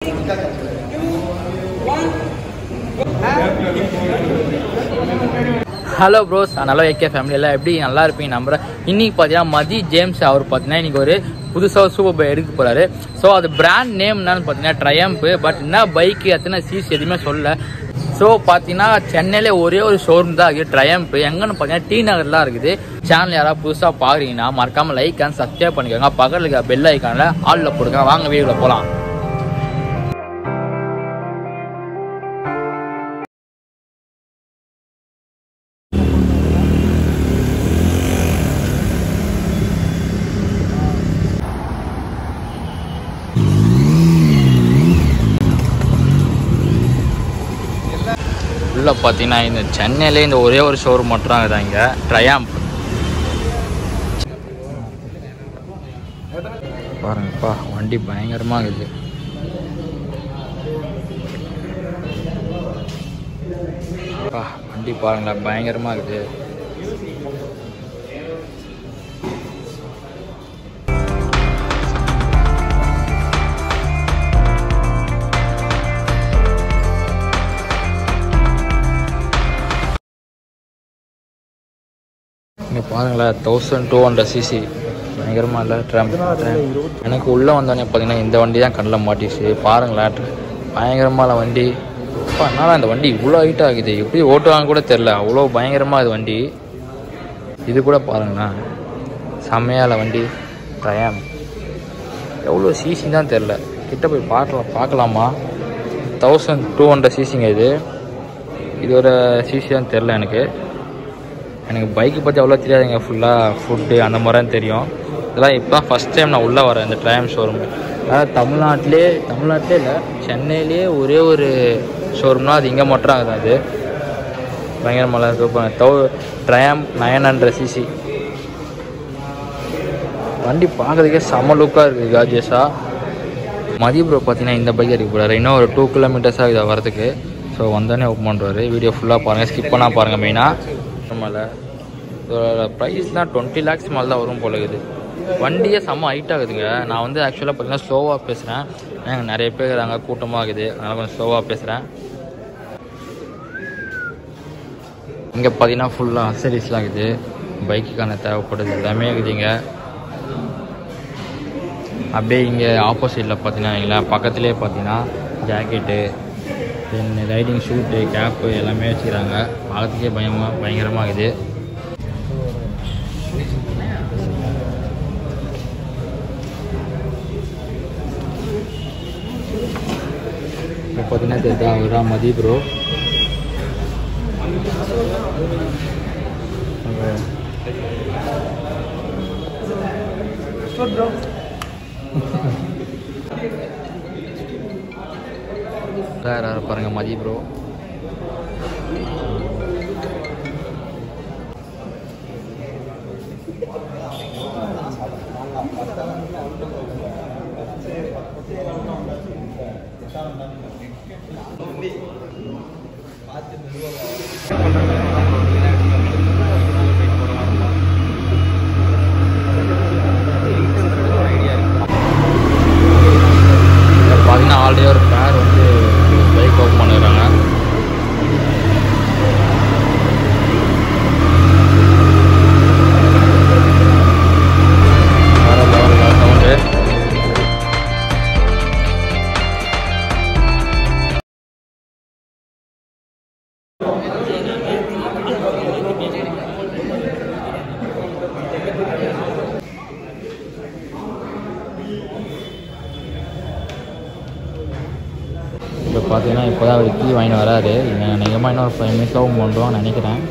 hello pros நல்லா AK ஃபேமிலியில் எப்படி நல்லா இருப்பீங்க நம்புறேன் இன்னைக்கு பார்த்தீங்கன்னா மதி ஜேம்ஸ் அவர் பார்த்தீங்கன்னா இன்னைக்கு ஒரு புதுசாக சூப்பர் பைக் எடுக்க போறாரு ஸோ அது பிராண்ட் நேம் என்னன்னு பார்த்தீங்கன்னா ட்ரையம்ப்பு பட் என்ன பைக்கு எத்தனை சீஸ் எதுவுமே சொல்லல ஸோ பார்த்தீங்கன்னா சென்னையில ஒரே ஒரு ஷோரூம் தான் இருக்குது ட்ரையம்ப்பு எங்கன்னு பார்த்தீங்கன்னா டி நகர்லாம் இருக்குது சேனல் யாராவது புதுசாக பார்க்குறீங்கன்னா மறக்காம லைக் அண்ட் சப்ஸ்கிரைப் பண்ணிக்கோங்க பக்கத்தில் இருக்க பெல் ஐக்கானில் ஆளில் போடுங்க வாங்க வீடியோவில் போகலாம் உள்ள பார்த்தீங்கன்னா இந்த சென்னையிலே இந்த ஒரே ஒரு ஷோரூம் மட்டும் தான் இருக்குது இங்கே ட்ரையாம்ப் பாருங்கப்பா வண்டி பயங்கரமாக இருக்குது அப்பா, வண்டி பாருங்களேன் பயங்கரமாக இருக்குது இங்கே பாருங்களேன் தௌசண்ட் டூ ஹண்ட்ரட் சிசி பயங்கரமாக இல்லை ட்ரம் எனக்கு உள்ளே வந்தோடனே பார்த்தீங்கன்னா இந்த வண்டி தான் கண்ணில் மாட்டிச்சு பாருங்களேன் பயங்கரமாக இல்லை வண்டி அப்பா என்னடா இந்த வண்டி இவ்வளோ ஹைட் ஆகுது எப்படி ஓட்டுவாங்க கூட தெரில அவ்வளோ பயங்கரமாக இது வண்டி இது கூட பாருங்களேன் செம்மையால வண்டி ட்ரயம் எவ்வளோ சிசி தான் தெரில கிட்ட போய் பார்க்கலாம் பார்க்கலாமா தௌசண்ட் டூ ஹண்ட்ரட் சிசிங்க இது இது ஒரு சிசி தான் தெரில எனக்கு எனக்கு பைக்கு பற்றி அவ்வளோ தெரியாதுங்க ஃபுல்லாக ஃபுட்டு அந்த மாதிரி தான் தெரியும் இதெல்லாம் இப்போ தான் ஃபஸ்ட் டைம் நான் உள்ளே வரேன் இந்த ட்ரையம் ஷோரூம் அதாவது தமிழ்நாட்டிலே தமிழ்நாட்டிலே இல்லை சென்னையிலே ஒரே ஒரு ஷோரூம்னா அது இங்கே மட்டும் ஆகுது அது பயங்கரமாக super though Triumph nine hundred CC வண்டி பார்க்கறதுக்கே செம லுக்காக இருக்குது காஜியஸாக மதிய ப்ரோ பார்த்தீங்கன்னா இந்த பைக் எடுக்க போகிறாரு இன்னும் ஒரு டூ கிலோமீட்டர்ஸ் ஆகுது வரதுக்கு ஸோ வந்தோடனே ஓப்பன் பண்ணுறாரு வீடியோ ஃபுல்லாக பாருங்கள் ஸ்கிப் பண்ணால் பாருங்கள் மெயினாக மேலே இதோட ப்ரைஸ்லாம் டுவெண்ட்டி லேக்ஸ் மேலே தான் வரும் போல இருக்குது வண்டியே செம்ம ஹைட் ஆகுதுங்க நான் வந்து ஆக்சுவலாக பார்த்தீங்கன்னா ஸ்லோவாக பேசுகிறேன் ஏன்னா நிறைய பேர் இருக்கிறாங்க கூட்டமாக இருக்குது அதனால் கொஞ்சம் ஸ்லோவாக பேசுகிறேன் இங்கே பார்த்தீங்கன்னா ஃபுல்லாக அசரிஸ்லாம் இருக்குது பைக்குக்கான தேவைப்படுது எல்லாமே இருக்குதுங்க அப்படியே இங்கே ஆப்போசிட்டில் பார்த்தீங்கன்னா வைங்களேன் பக்கத்துலேயே பார்த்தீங்கன்னா jacket then riding suit cap எல்லாமே வச்சுக்கிறாங்க பார்க்கறதுக்கே பயமாக பயங்கரமாக இருக்குது இப்போ பார்த்தீங்கன்னா தெரியுதா அவரா மதி ப்ரோ வேறு யாரும் பாருங்கள் மதி ப்ரோ பார்த்தீங்கன்னா ஆல்ரெடி ஒரு பேர் வந்து பைக் ஓப்பன் பண்ணுறாங்க வேற லெவலில் சவுண்டு இப்போ பார்த்தீங்கன்னா இப்போ தான் அவர் கீ வாங்கிட்டு வராரு நிஜமாக இன்னும் ஒரு ஃபைவ் மினிட்ஸ் ஆகும் பண்ணுறோம் நினைக்கிறேன்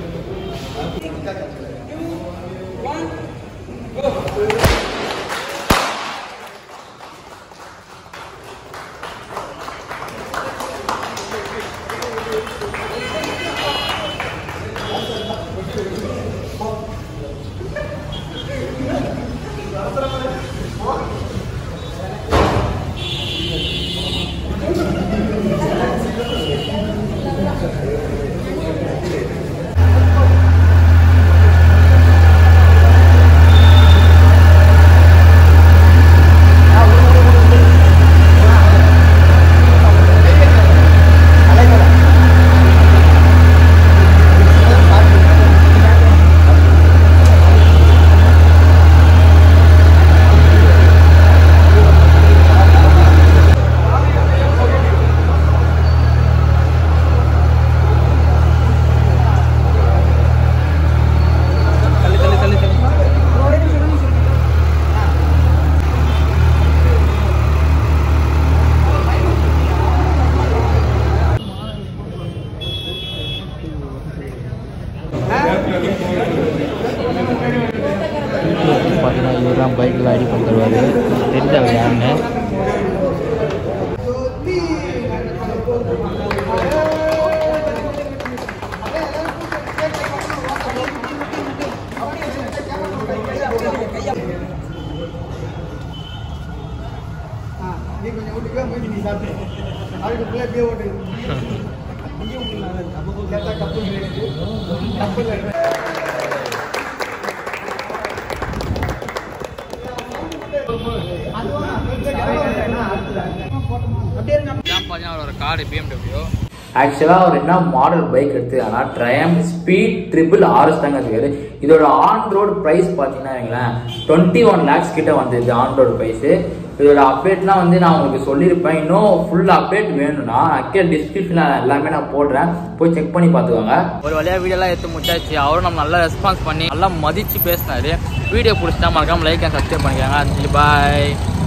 பார்த்தீங்கன்னா ஒரு கார் பிஎம்டபிள்யூ ஆக்சுவலாக அவர் என்ன மாடல் பைக் எடுத்துக்காங்கன்னா ட்ரையம் ஸ்பீட் ட்ரிபிள் ஆர்எஸ் தாங்க இருக்காரு இதோட ஆன் ரோடு ப்ரைஸ் பார்த்தீங்கன்னா வைங்களேன் டுவெண்ட்டி ஒன் லேக்ஸ் கிட்ட வந்தது ஆன் ரோடு ப்ரைஸு இதோட அப்டேட்லாம் வந்து நான் உங்களுக்கு சொல்லியிருப்பேன் இன்னும் ஃபுல் அப்டேட் வேணும்னா அக்கே டிஸ்கிரிப்ஷனில் எல்லாமே நான் போடுறேன் போய் செக் பண்ணி பார்த்துக்கோங்க ஒரு வழியாக வீடியோலாம் எடுத்து முடிச்சாச்சு அவரும் நம்ம நல்லா ரெஸ்பான்ஸ் பண்ணி நல்லா மதித்து பேசினாரு வீடியோ பிடிச்சிட்டா மறக்காம லைக் அண்ட் சப்ஸ்கிரைப் பண்ணிக்கோங்க பாய்